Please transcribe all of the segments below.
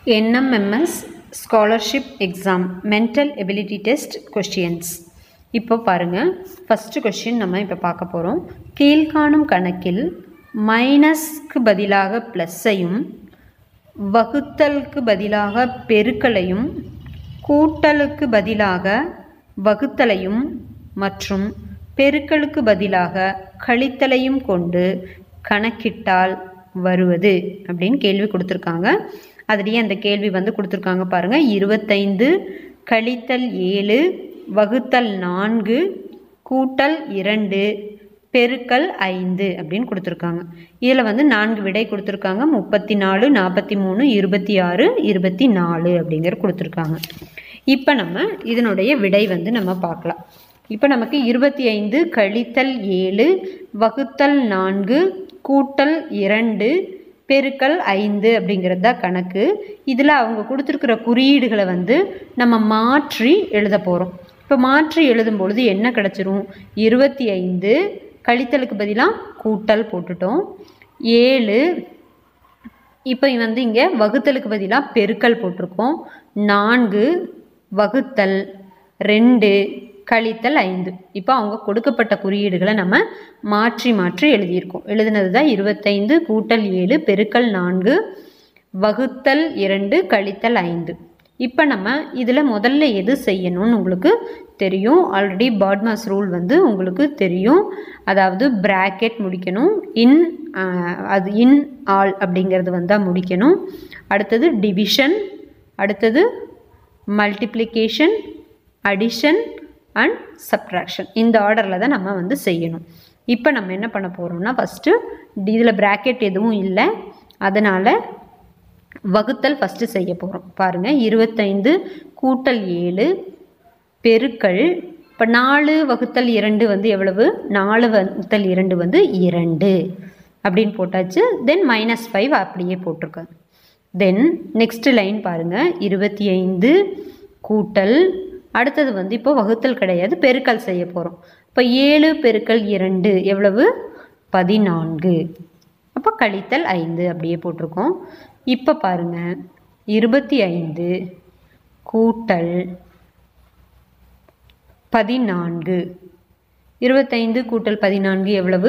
NMMS scholarship exam mental ability test questions இப்போ பாருங்கள் first question நம்ம இப்போ பார்க்க போகிறோம் கீழ்காணும் கணக்கில் மைனஸ்க்கு பதிலாக ப்ளஸ்ஸையும் வகுத்தலுக்கு பதிலாக பெருக்கலையும் கூட்டலுக்கு பதிலாக வகுத்தலையும் மற்றும் பெருக்கலுக்கு பதிலாக கழித்தலையும் கொண்டு கணக்கிட்டால் வருவது அப்படின்னு கேள்வி கொடுத்துருக்காங்க அதுலேயே அந்த கேள்வி வந்து கொடுத்துருக்காங்க பாருங்கள் இருபத்தைந்து கழித்தல் ஏழு வகுத்தல் நான்கு கூட்டல் இரண்டு பெருக்கல் ஐந்து அப்படின்னு கொடுத்துருக்காங்க இதில் வந்து நான்கு விடை கொடுத்துருக்காங்க முப்பத்தி நாலு நாற்பத்தி மூணு இருபத்தி ஆறு இருபத்தி நாலு அப்படிங்கிற கொடுத்துருக்காங்க இப்போ நம்ம இதனுடைய விடை வந்து நம்ம பார்க்கலாம் இப்போ நமக்கு இருபத்தி ஐந்து கழித்தல் ஏழு வகுத்தல் நான்கு கூட்டல் இரண்டு பெருக்கல் ஐந்து அப்படிங்கிறது தான் கணக்கு இதில் அவங்க கொடுத்துருக்குற குறியீடுகளை வந்து நம்ம மாற்றி எழுத போகிறோம் இப்போ மாற்றி எழுதும் பொழுது என்ன கிடச்சிரும் இருபத்தி ஐந்து கழித்தலுக்கு பதிலாக கூட்டல் போட்டுட்டோம் ஏழு இப்போ வந்து இங்கே வகுத்தலுக்கு பதிலாக பெருக்கல் போட்டிருக்கோம் நான்கு வகுத்தல் ரெண்டு கழித்தல் ஐந்து இப்போ அவங்க கொடுக்கப்பட்ட குறியீடுகளை நம்ம மாற்றி மாற்றி எழுதியிருக்கோம் எழுதினது தான் இருபத்தைந்து கூட்டல் ஏழு பெருக்கல் நான்கு வகுத்தல் இரண்டு கழித்தல் ஐந்து இப்போ நம்ம இதில் முதல்ல எது செய்யணும்னு உங்களுக்கு தெரியும் ஆல்ரெடி பாட்மாஸ் ரூல் வந்து உங்களுக்கு தெரியும் அதாவது ப்ராக்கெட் முடிக்கணும் இன் அது இன் ஆல் அப்படிங்கிறது வந்தால் முடிக்கணும் அடுத்தது டிவிஷன் அடுத்தது மல்டிப்ளிகேஷன் அடிஷன் அண்ட் சப்ட்ராக்ஷன் இந்த ஆர்டரில் தான் நம்ம வந்து செய்யணும் இப்போ நம்ம என்ன பண்ண போகிறோம்னா ஃபஸ்ட்டு இதில் ப்ராக்கெட் எதுவும் இல்லை அதனால் வகுத்தல் ஃபஸ்ட்டு செய்ய போகிறோம் பாருங்கள் இருபத்தைந்து கூட்டல் ஏழு பெருக்கல் இப்போ நாலு வகுத்தல் இரண்டு வந்து எவ்வளவு நாலு வகுத்தல் இரண்டு வந்து இரண்டு அப்படின்னு போட்டாச்சு தென் மைனஸ் ஃபைவ் அப்படியே போட்டிருக்காங்க தென் நெக்ஸ்ட் லைன் பாருங்கள் இருபத்தி ஐந்து கூட்டல் அடுத்தது வந்து இப்போ வகுத்தல் கிடையாது பெருக்கல் செய்ய போகிறோம் இப்போ ஏழு பெருக்கல் இரண்டு எவ்வளவு பதினான்கு அப்போ கழித்தல் ஐந்து அப்படியே போட்டிருக்கோம் இப்போ பாருங்கள் இருபத்தி ஐந்து கூட்டல் பதினான்கு இருபத்தைந்து கூட்டல் பதினான்கு எவ்வளவு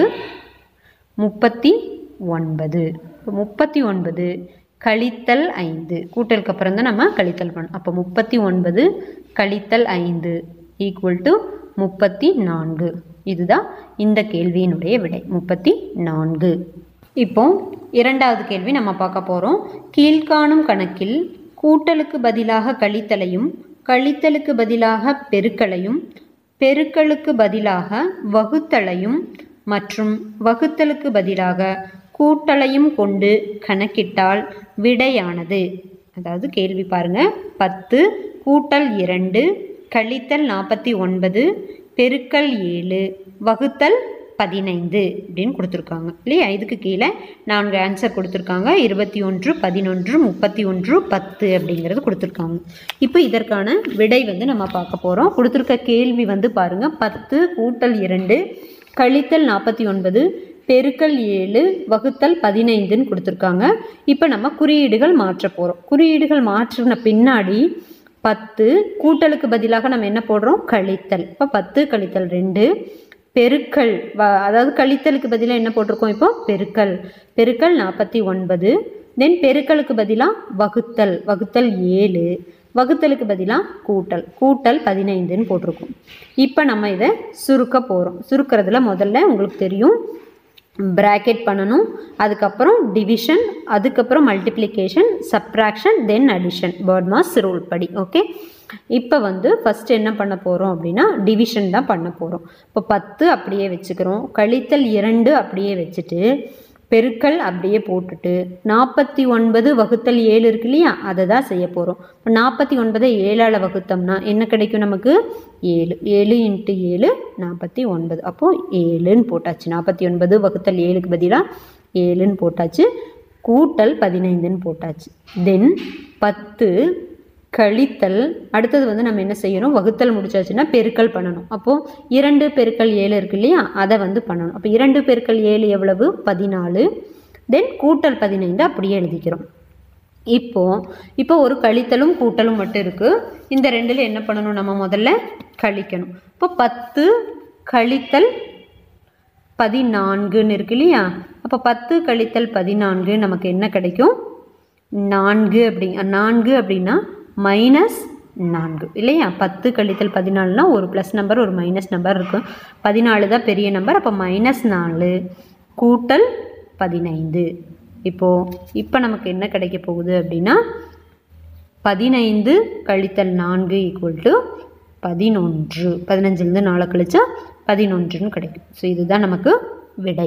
முப்பத்தி ஒன்பது முப்பத்தி ஒன்பது கழித்தல் ஐந்து கூட்டலுக்கு அப்புறம் தான் நம்ம கழித்தல் பண்ணணும் அப்போ முப்பத்தி ஒன்பது கழித்தல் ஐந்து ஈக்குவல் டு முப்பத்தி நான்கு இதுதான் இந்த கேள்வியினுடைய விடை முப்பத்தி நான்கு இப்போ இரண்டாவது கேள்வி நம்ம பார்க்க போகிறோம் கீழ்காணும் கணக்கில் கூட்டலுக்கு பதிலாக கழித்தலையும் கழித்தலுக்கு பதிலாக பெருக்கலையும் பெருக்கலுக்கு பதிலாக வகுத்தலையும் மற்றும் வகுத்தலுக்கு பதிலாக கூட்டலையும் கொண்டு கணக்கிட்டால் விடையானது அதாவது கேள்வி பாருங்க பத்து கூட்டல் இரண்டு கழித்தல் நாற்பத்தி ஒன்பது பெருக்கல் ஏழு வகுத்தல் பதினைந்து அப்படின்னு கொடுத்துருக்காங்க இல்லையா இதுக்கு கீழே நான்கு ஆன்சர் கொடுத்துருக்காங்க இருபத்தி ஒன்று பதினொன்று முப்பத்தி ஒன்று பத்து அப்படிங்கிறது கொடுத்துருக்காங்க இப்போ இதற்கான விடை வந்து நம்ம பார்க்க போகிறோம் கொடுத்துருக்க கேள்வி வந்து பாருங்கள் பத்து கூட்டல் இரண்டு கழித்தல் நாற்பத்தி ஒன்பது பெருக்கல் ஏழு வகுத்தல் பதினைந்துன்னு கொடுத்துருக்காங்க இப்போ நம்ம குறியீடுகள் மாற்ற போகிறோம் குறியீடுகள் மாற்றின பின்னாடி பத்து கூட்டலுக்கு பதிலாக நம்ம என்ன போடுறோம் கழித்தல் இப்போ பத்து கழித்தல் ரெண்டு பெருக்கல் வ அதாவது கழித்தலுக்கு பதிலாக என்ன போட்டிருக்கோம் இப்போ பெருக்கல் பெருக்கல் நாற்பத்தி ஒன்பது தென் பெருக்கலுக்கு பதிலாக வகுத்தல் வகுத்தல் ஏழு வகுத்தலுக்கு பதிலாக கூட்டல் கூட்டல் பதினைந்துன்னு போட்டிருக்கோம் இப்போ நம்ம இதை சுருக்க போகிறோம் சுருக்கிறதுல முதல்ல உங்களுக்கு தெரியும் ப்ராக்கெட் பண்ணணும் அதுக்கப்புறம் டிவிஷன் அதுக்கப்புறம் multiplication subtraction then addition BODMAS rule படி ஓகே இப்போ வந்து ஃபஸ்ட் என்ன பண்ண போகிறோம் அப்படின்னா டிவிஷன் தான் பண்ண போகிறோம் இப்போ பத்து அப்படியே வச்சுக்கிறோம் கழித்தல் இரண்டு அப்படியே வச்சுட்டு பெருக்கல் அப்படியே போட்டுட்டு நாற்பத்தி ஒன்பது வகுத்தல் ஏழு இருக்கு இல்லையா அதை தான் செய்ய போகிறோம் இப்போ நாற்பத்தி ஒன்பதை ஏழால் வகுத்தோம்னா என்ன கிடைக்கும் நமக்கு ஏழு ஏழு இன்ட்டு ஏழு நாற்பத்தி ஒன்பது அப்போது ஏழுன்னு போட்டாச்சு நாற்பத்தி ஒன்பது வகுத்தல் ஏழுக்கு பதிலாக ஏழுன்னு போட்டாச்சு கூட்டல் பதினைந்துன்னு போட்டாச்சு தென் பத்து கழித்தல் அடுத்தது வந்து நம்ம என்ன செய்யணும் வகுத்தல் முடிச்சாச்சுன்னா பெருக்கல் பண்ணணும் அப்போது இரண்டு பெருக்கல் ஏழு இருக்கு இல்லையா அதை வந்து பண்ணணும் அப்போ இரண்டு பெருக்கல் ஏழு எவ்வளவு பதினாலு தென் கூட்டல் பதினைந்து அப்படியே எழுதிக்கிறோம் இப்போது இப்போ ஒரு கழித்தலும் கூட்டலும் மட்டும் இருக்குது இந்த ரெண்டில் என்ன பண்ணணும் நம்ம முதல்ல கழிக்கணும் இப்போ பத்து கழித்தல் பதினான்குன்னு இருக்கு இல்லையா அப்போ பத்து கழித்தல் பதினான்கு நமக்கு என்ன கிடைக்கும் நான்கு அப்படி நான்கு அப்படின்னா மைனஸ் நான்கு இல்லையா பத்து கழித்தல் பதினாலுனா ஒரு ப்ளஸ் நம்பர் ஒரு மைனஸ் நம்பர் இருக்கும் பதினாலு தான் பெரிய நம்பர் அப்போ மைனஸ் நாலு கூட்டல் பதினைந்து இப்போது இப்போ நமக்கு என்ன கிடைக்க போகுது அப்படின்னா பதினைந்து கழித்தல் நான்கு ஈக்குவல் டு பதினொன்று பதினஞ்சுலேருந்து நாலு கழிச்சா பதினொன்றுன்னு கிடைக்கும் ஸோ இதுதான் நமக்கு விடை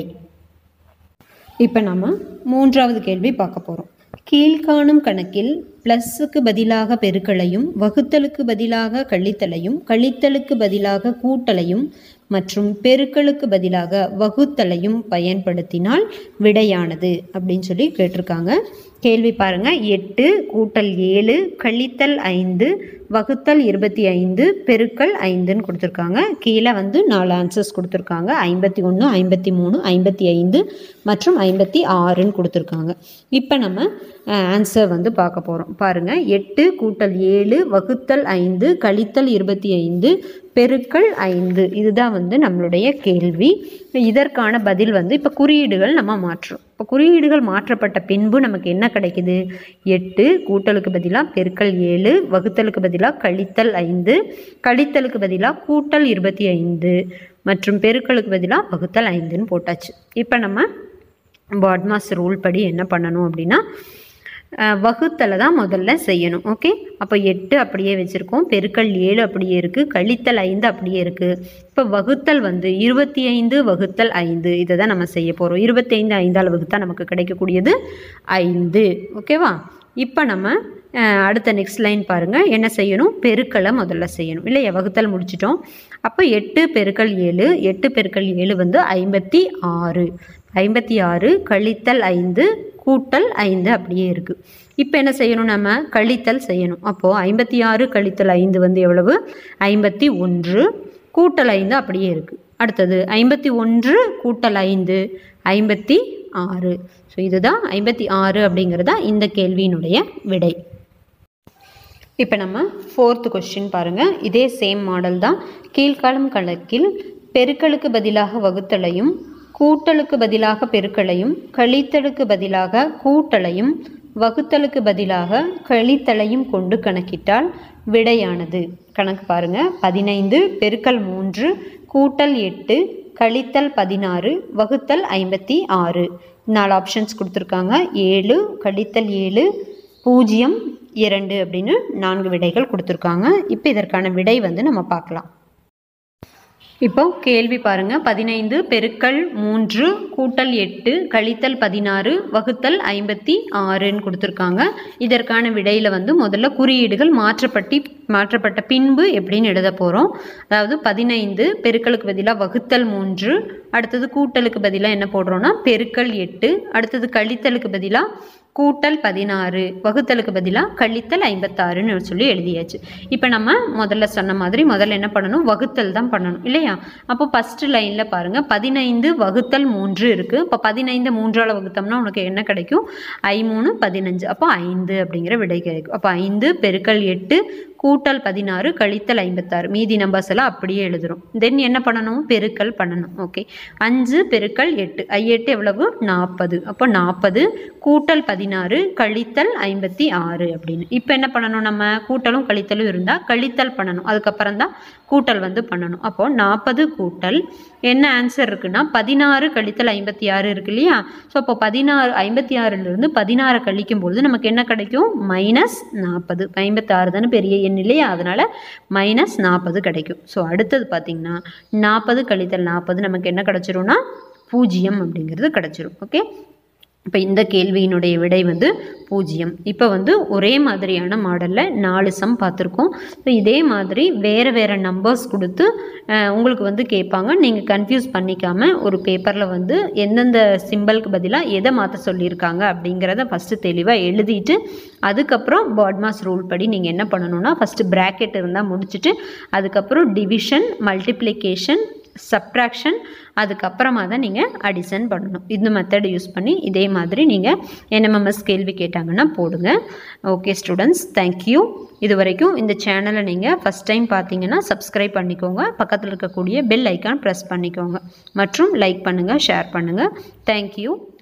இப்போ நம்ம மூன்றாவது கேள்வி பார்க்க போகிறோம் கீழ்காணும் கணக்கில் ப்ளஸ்ஸுக்கு பதிலாக பெருக்கலையும் வகுத்தலுக்கு பதிலாக கழித்தலையும் கழித்தலுக்கு பதிலாக கூட்டலையும் மற்றும் பெருக்கலுக்கு பதிலாக வகுத்தலையும் பயன்படுத்தினால் விடையானது அப்படின்னு சொல்லி கேட்டிருக்காங்க கேள்வி பாருங்க எட்டு கூட்டல் ஏழு கழித்தல் ஐந்து வகுத்தல் இருபத்தி ஐந்து பெருக்கல் ஐந்துன்னு கொடுத்துருக்காங்க கீழே வந்து நாலு ஆன்சர்ஸ் கொடுத்துருக்காங்க ஐம்பத்தி ஒன்று ஐம்பத்தி மூணு ஐம்பத்தி ஐந்து மற்றும் ஐம்பத்தி ஆறுன்னு கொடுத்துருக்காங்க இப்போ நம்ம ஆன்சர் வந்து பார்க்க போகிறோம் பாருங்கள் எட்டு கூட்டல் ஏழு வகுத்தல் ஐந்து கழித்தல் இருபத்தி ஐந்து பெருக்கல் ஐந்து இதுதான் வந்து நம்மளுடைய கேள்வி இதற்கான பதில் வந்து இப்போ குறியீடுகள் நம்ம மாற்றுறோம் இப்போ குறியீடுகள் மாற்றப்பட்ட பின்பு நமக்கு என்ன கிடைக்குது எட்டு கூட்டலுக்கு பதிலாக பெருக்கல் ஏழு வகுத்தலுக்கு பதிலாக கழித்தல் ஐந்து கழித்தலுக்கு பதிலாக கூட்டல் இருபத்தி ஐந்து மற்றும் பெருக்கலுக்கு பதிலாக வகுத்தல் ஐந்துன்னு போட்டாச்சு இப்போ நம்ம பாட்மாஸ் ரூல் படி என்ன பண்ணணும் அப்படின்னா வகுத்தலை தான் முதல்ல செய்யணும் ஓகே அப்போ எட்டு அப்படியே வச்சுருக்கோம் பெருக்கல் ஏழு அப்படியே இருக்குது கழித்தல் ஐந்து அப்படியே இருக்குது இப்போ வகுத்தல் வந்து இருபத்தி ஐந்து வகுத்தல் ஐந்து இதை தான் நம்ம செய்ய போகிறோம் இருபத்தைந்து ஐந்தால் வகுத்தா நமக்கு கிடைக்கக்கூடியது ஐந்து ஓகேவா இப்போ நம்ம அடுத்த நெக்ஸ்ட் லைன் பாருங்கள் என்ன செய்யணும் பெருக்கலை முதல்ல செய்யணும் இல்லையா வகுத்தல் முடிச்சிட்டோம் அப்போ எட்டு பெருக்கல் ஏழு எட்டு பெருக்கல் ஏழு வந்து ஐம்பத்தி ஆறு ஐம்பத்தி ஆறு கழித்தல் ஐந்து கூட்டல் ஐந்து அப்படியே இருக்குது இப்போ என்ன செய்யணும் நம்ம கழித்தல் செய்யணும் அப்போது ஐம்பத்தி ஆறு கழித்தல் ஐந்து வந்து எவ்வளவு ஐம்பத்தி ஒன்று கூட்டல் ஐந்து அப்படியே இருக்குது அடுத்தது ஐம்பத்தி ஒன்று கூட்டல் ஐந்து ஐம்பத்தி ஆறு ஸோ இதுதான் ஐம்பத்தி ஆறு அப்படிங்கிறது தான் இந்த கேள்வியினுடைய விடை இப்போ நம்ம ஃபோர்த்து கொஸ்டின் பாருங்கள் இதே சேம் மாடல் தான் கீழ்காலம் கணக்கில் பெருக்களுக்கு பதிலாக வகுத்தலையும் கூட்டலுக்கு பதிலாக பெருக்கலையும் கழித்தலுக்கு பதிலாக கூட்டலையும் வகுத்தலுக்கு பதிலாக கழித்தலையும் கொண்டு கணக்கிட்டால் விடையானது கணக்கு பாருங்க பதினைந்து பெருக்கல் மூன்று கூட்டல் எட்டு கழித்தல் பதினாறு வகுத்தல் ஐம்பத்தி ஆறு நாலு ஆப்ஷன்ஸ் கொடுத்துருக்காங்க ஏழு கழித்தல் ஏழு பூஜ்ஜியம் இரண்டு அப்படின்னு நான்கு விடைகள் கொடுத்துருக்காங்க இப்போ இதற்கான விடை வந்து நம்ம பார்க்கலாம் இப்போ கேள்வி பாருங்க பதினைந்து பெருக்கல் மூன்று கூட்டல் எட்டு கழித்தல் பதினாறு வகுத்தல் ஐம்பத்தி ஆறுன்னு கொடுத்துருக்காங்க இதற்கான விடையில் வந்து முதல்ல குறியீடுகள் மாற்றப்பட்டி மாற்றப்பட்ட பின்பு எப்படின்னு எழுத போகிறோம் அதாவது பதினைந்து பெருக்கலுக்கு பதிலாக வகுத்தல் மூன்று அடுத்தது கூட்டலுக்கு பதிலாக என்ன போடுறோன்னா பெருக்கல் எட்டு அடுத்தது கழித்தலுக்கு பதிலாக கூட்டல் பதினாறு வகுத்தலுக்கு பதிலாக கழித்தல் ஐம்பத்தாறுன்னு சொல்லி எழுதியாச்சு இப்போ நம்ம முதல்ல சொன்ன மாதிரி முதல்ல என்ன பண்ணணும் வகுத்தல் தான் பண்ணணும் இல்லையா அப்போ ஃபஸ்ட்டு லைனில் பாருங்கள் பதினைந்து வகுத்தல் மூன்று இருக்குது இப்போ பதினைந்து மூன்றால் வகுத்தோம்னா உனக்கு என்ன கிடைக்கும் ஐ மூணு பதினஞ்சு அப்போ ஐந்து அப்படிங்கிற விடை கிடைக்கும் அப்போ ஐந்து பெருக்கல் எட்டு கூட்டல் பதினாறு கழித்தல் ஐம்பத்தாறு மீதி நம்பர்ஸ் எல்லாம் அப்படியே எழுதுறோம் தென் என்ன பண்ணணும் பெருக்கல் பண்ணணும் ஓகே அஞ்சு பெருக்கல் எட்டு ஐ எட்டு எவ்வளவு நாற்பது அப்போ நாற்பது கூட்டல் பதினாறு கழித்தல் ஐம்பத்தி ஆறு அப்படின்னு இப்போ என்ன பண்ணணும் நம்ம கூட்டலும் கழித்தலும் இருந்தால் கழித்தல் பண்ணணும் அதுக்கப்புறம் தான் கூட்டல் வந்து பண்ணணும் அப்போது நாற்பது கூட்டல் என்ன ஆன்சர் இருக்குன்னா பதினாறு கழித்தல் ஐம்பத்தி ஆறு இருக்கு இல்லையா ஸோ அப்போ பதினாறு ஐம்பத்தி ஆறுலேருந்து பதினாறு கழிக்கும் பொழுது நமக்கு என்ன கிடைக்கும் மைனஸ் நாற்பது ஐம்பத்தாறு தானே பெரிய எண் இல்லையா அதனால் மைனஸ் நாற்பது கிடைக்கும் ஸோ அடுத்தது பார்த்திங்கன்னா நாற்பது கழித்தல் நாற்பது நமக்கு என்ன கிடச்சிரும்னா பூஜ்ஜியம் அப்படிங்கிறது கிடச்சிரும் ஓகே இப்போ இந்த கேள்வியினுடைய விடை வந்து பூஜ்ஜியம் இப்போ வந்து ஒரே மாதிரியான மாடலில் நாலு சம் பார்த்துருக்கோம் இப்போ இதே மாதிரி வேறு வேறு நம்பர்ஸ் கொடுத்து அஹ், உங்களுக்கு வந்து கேட்பாங்க நீங்கள் கன்ஃபியூஸ் பண்ணிக்காமல் ஒரு பேப்பரில் வந்து எந்தெந்த சிம்பலுக்கு பதிலாக எதை மாற்ற சொல்லியிருக்காங்க அப்படிங்கிறத ஃபஸ்ட்டு தெளிவாக எழுதிட்டு அதுக்கப்புறம் பாட்மாஸ் ரூல் படி நீங்கள் என்ன பண்ணணும்னா ஃபஸ்ட்டு ப்ராக்கெட் இருந்தால் முடிச்சுட்டு அதுக்கப்புறம் டிவிஷன் மல்டிப்ளிகேஷன் சப்ட்ராக்ஷன் அதுக்கப்புறமா தான் நீங்கள் அடிஷன் பண்ணணும் இந்த மெத்தட் யூஸ் பண்ணி இதே மாதிரி நீங்கள் என்எம்எம்எஸ் கேள்வி கேட்டாங்கன்னா போடுங்க ஓகே ஸ்டூடெண்ட்ஸ் தேங்க்யூ இது வரைக்கும் இந்த சேனலை நீங்கள் ஃபஸ்ட் டைம் பார்த்தீங்கன்னா சப்ஸ்கிரைப் பண்ணிக்கோங்க பக்கத்தில் இருக்கக்கூடிய பெல் ஐக்கான் ப்ரெஸ் பண்ணிக்கோங்க மற்றும் லைக் பண்ணுங்கள் ஷேர் பண்ணுங்கள் தேங்க்யூ